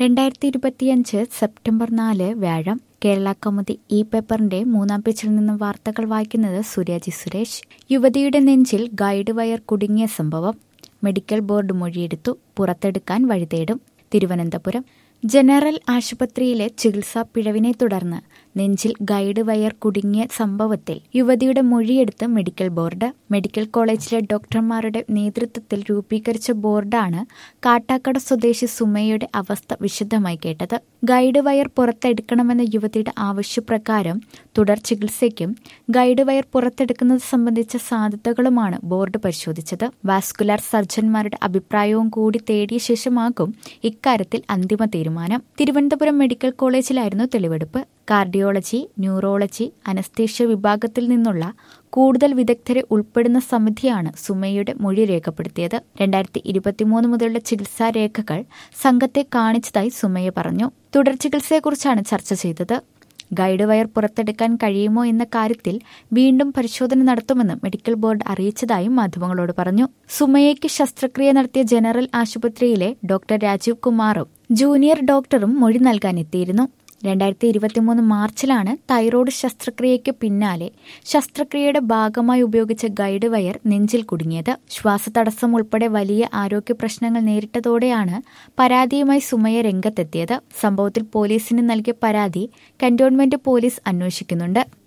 രണ്ടായിരത്തി ഇരുപത്തിയഞ്ച് സെപ്റ്റംബർ നാല് വ്യാഴം കേരള കൗമുദി ഇ പേപ്പറിന്റെ മൂന്നാം പേജിൽ നിന്നും വാർത്തകൾ വായിക്കുന്നത് സുരാജി സുരേഷ് യുവതിയുടെ നെഞ്ചിൽ ഗൈഡ് വയർ കുടുങ്ങിയ സംഭവം മെഡിക്കൽ ബോർഡ് മൊഴിയെടുത്തു പുറത്തെടുക്കാൻ വഴിതേടും തിരുവനന്തപുരം ജനറൽ ആശുപത്രിയിലെ ചികിത്സാ പിഴവിനെ തുടർന്ന് നെഞ്ചിൽ ഗൈഡ് വയർ കുടുങ്ങിയ സംഭവത്തിൽ യുവതിയുടെ മൊഴിയെടുത്ത് മെഡിക്കൽ ബോർഡ് മെഡിക്കൽ കോളേജിലെ ഡോക്ടർമാരുടെ നേതൃത്വത്തിൽ രൂപീകരിച്ച ബോർഡാണ് കാട്ടാക്കട സ്വദേശി സുമയ്യയുടെ അവസ്ഥ വിശദമായി കേട്ടത് ഗൈഡ് വയർ പുറത്തെടുക്കണമെന്ന യുവതിയുടെ ആവശ്യപ്രകാരം തുടർ ചികിത്സയ്ക്കും ഗൈഡ് വയർ പുറത്തെടുക്കുന്നത് സംബന്ധിച്ച സാധ്യതകളുമാണ് ബോർഡ് പരിശോധിച്ചത് വാസ്കുലാർ സർജൻമാരുടെ അഭിപ്രായവും കൂടി തേടിയ ശേഷമാകും ഇക്കാര്യത്തിൽ അന്തിമ തീരുമാനം തിരുവനന്തപുരം മെഡിക്കൽ കോളേജിലായിരുന്നു തെളിവെടുപ്പ് കാർഡിയോളജി ന്യൂറോളജി അനസ്തേഷ്യ വിഭാഗത്തിൽ നിന്നുള്ള കൂടുതൽ വിദഗ്ധരെ ഉൾപ്പെടുന്ന സമിതിയാണ് സുമയ്യയുടെ മൊഴി രേഖപ്പെടുത്തിയത് രണ്ടായിരത്തി ഇരുപത്തിമൂന്ന് മുതലുള്ള ചികിത്സാ രേഖകൾ സംഘത്തെ കാണിച്ചതായി സുമയ്യ പറഞ്ഞു തുടർ ചികിത്സയെക്കുറിച്ചാണ് ചർച്ച ചെയ്തത് ഗൈഡ് വയർ പുറത്തെടുക്കാൻ കഴിയുമോ എന്ന കാര്യത്തിൽ വീണ്ടും പരിശോധന നടത്തുമെന്ന് മെഡിക്കൽ ബോർഡ് അറിയിച്ചതായും മാധ്യമങ്ങളോട് പറഞ്ഞു സുമയ്യയ്ക്ക് ശസ്ത്രക്രിയ നടത്തിയ ജനറൽ ആശുപത്രിയിലെ ഡോക്ടർ രാജീവ് കുമാറും ജൂനിയർ ഡോക്ടറും മൊഴി നൽകാനെത്തിയിരുന്നു രണ്ടായിരത്തി ഇരുപത്തിമൂന്ന് മാർച്ചിലാണ് തൈറോയ്ഡ് ശസ്ത്രക്രിയയ്ക്ക് പിന്നാലെ ശസ്ത്രക്രിയയുടെ ഭാഗമായി ഉപയോഗിച്ച ഗൈഡ് വയർ നെഞ്ചിൽ കുടുങ്ങിയത് ശ്വാസതടസ്സം ഉൾപ്പെടെ വലിയ ആരോഗ്യ പ്രശ്നങ്ങൾ നേരിട്ടതോടെയാണ് പരാതിയുമായി സുമയ രംഗത്തെത്തിയത് സംഭവത്തിൽ പോലീസിന് നൽകിയ പരാതി കന്റോൺമെന്റ് പോലീസ് അന്വേഷിക്കുന്നുണ്ട്